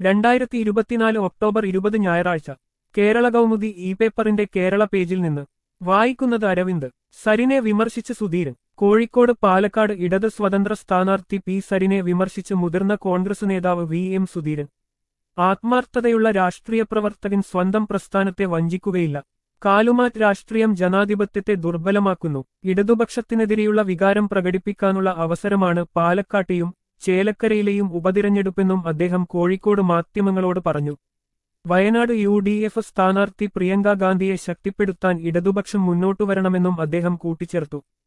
രണ്ടായിരത്തി ഇരുപത്തിനാല് ഒക്ടോബർ ഇരുപത് ഞായറാഴ്ച കേരള കൗമുദി ഇ പേപ്പറിന്റെ കേരള പേജിൽ നിന്ന് വായിക്കുന്നത് അരവിന്ദ് സരിനെ വിമർശിച്ച് സുധീരൻ കോഴിക്കോട് പാലക്കാട് ഇടത് സ്വതന്ത്ര സ്ഥാനാർത്ഥി പി സരിനെ വിമർശിച്ച് മുതിർന്ന കോൺഗ്രസ് നേതാവ് വി എം സുധീരൻ ആത്മാർത്ഥതയുള്ള രാഷ്ട്രീയ പ്രവർത്തകൻ സ്വന്തം പ്രസ്ഥാനത്തെ വഞ്ചിക്കുകയില്ല കാലുമാറ്റ് രാഷ്ട്രീയം ജനാധിപത്യത്തെ ദുർബലമാക്കുന്നു ഇടതുപക്ഷത്തിനെതിരെയുള്ള വികാരം പ്രകടിപ്പിക്കാനുള്ള അവസരമാണ് പാലക്കാട്ടെയും ചേലക്കരയിലെയും ഉപതിരഞ്ഞെടുപ്പെന്നും അദ്ദേഹം കോഴിക്കോട് മാധ്യമങ്ങളോട് പറഞ്ഞു വയനാട് യു ഡി എഫ് സ്ഥാനാർത്ഥി പ്രിയങ്ക ഗാന്ധിയെ ശക്തിപ്പെടുത്താൻ ഇടതുപക്ഷം മുന്നോട്ടുവരണമെന്നും അദ്ദേഹം കൂട്ടിച്ചേർത്തു